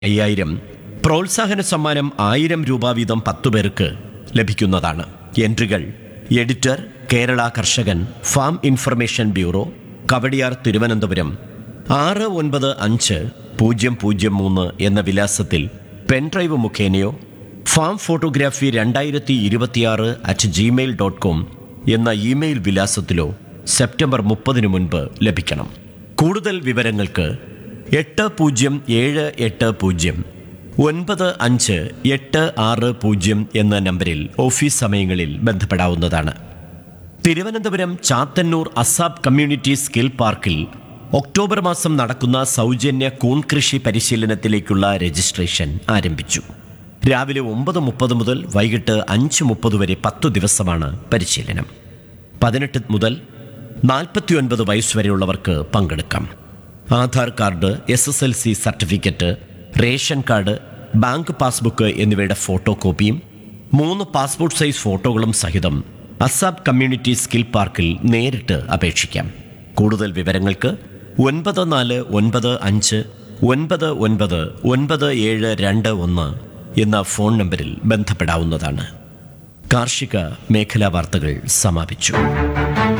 അയ്യായിരം പ്രോത്സാഹന സമ്മാനം ആയിരം രൂപ വീതം പത്തു പേർക്ക് ലഭിക്കുന്നതാണ് എൻട്രികൾ editor Kerala Karshakan Farm Information Bureau Kowdiar Thiruvananthapuram ആറ് ഒൻപത് അഞ്ച് പൂജ്യം പൂജ്യം മൂന്ന് എന്ന വിലാസത്തിൽ പെൻഡ്രൈവ് മുഖേനയോ ഫാം ഫോട്ടോഗ്രാഫി രണ്ടായിരത്തി ഇരുപത്തിയാറ് അറ്റ് ജിമെയിൽ ഡോട്ട് കോം എന്ന ഇമെയിൽ വിലാസത്തിലോ സെപ്റ്റംബർ മുപ്പതിനു മുൻപ് ലഭിക്കണം കൂടുതൽ വിവരങ്ങൾക്ക് എട്ട് പൂജ്യം ഏഴ് എട്ട് പൂജ്യം ഒൻപത് അഞ്ച് എട്ട് ആറ് പൂജ്യം എന്ന നമ്പറിൽ ഓഫീസ് സമയങ്ങളിൽ ബന്ധപ്പെടാവുന്നതാണ് തിരുവനന്തപുരം ചാത്തന്നൂർ അസാബ് കമ്മ്യൂണിറ്റി സ്കിൽ പാർക്കിൽ ഒക്ടോബർ മാസം നടക്കുന്ന സൗജന്യ കൂൺ കൃഷി പരിശീലനത്തിലേക്കുള്ള രജിസ്ട്രേഷൻ ആരംഭിച്ചു രാവിലെ ഒമ്പത് മുപ്പത് മുതൽ വൈകിട്ട് അഞ്ച് മുപ്പത് വരെ പത്തു ദിവസമാണ് പരിശീലനം പതിനെട്ട് മുതൽ നാൽപ്പത്തിയൊൻപത് വയസ്സ് വരെയുള്ളവർക്ക് പങ്കെടുക്കാം Aadhaar card S S L C certificate ration card bank passbook എന്നിവയുടെ ഫോട്ടോ കോപ്പിയും മൂന്ന് പാസ്പോർട്ട് സൈസ് ഫോട്ടോകളും സഹിതം അസാബ് കമ്മ്യൂണിറ്റി സ്കിൽ പാർക്കിൽ നേരിട്ട് അപേക്ഷിക്കാം കൂടുതൽ വിവരങ്ങൾക്ക് ഒൻപത് നാല് ഒൻപത് അഞ്ച് ഒൻപത് ഒൻപത് ഒൻപത് ഏഴ് രണ്ട് ഒന്ന് എന്ന ഫോൺ നമ്പറിൽ ബന്ധപ്പെടാവുന്നതാണ് കാർഷിക മേഖലാ വാർത്തകൾ സമാപിച്ചു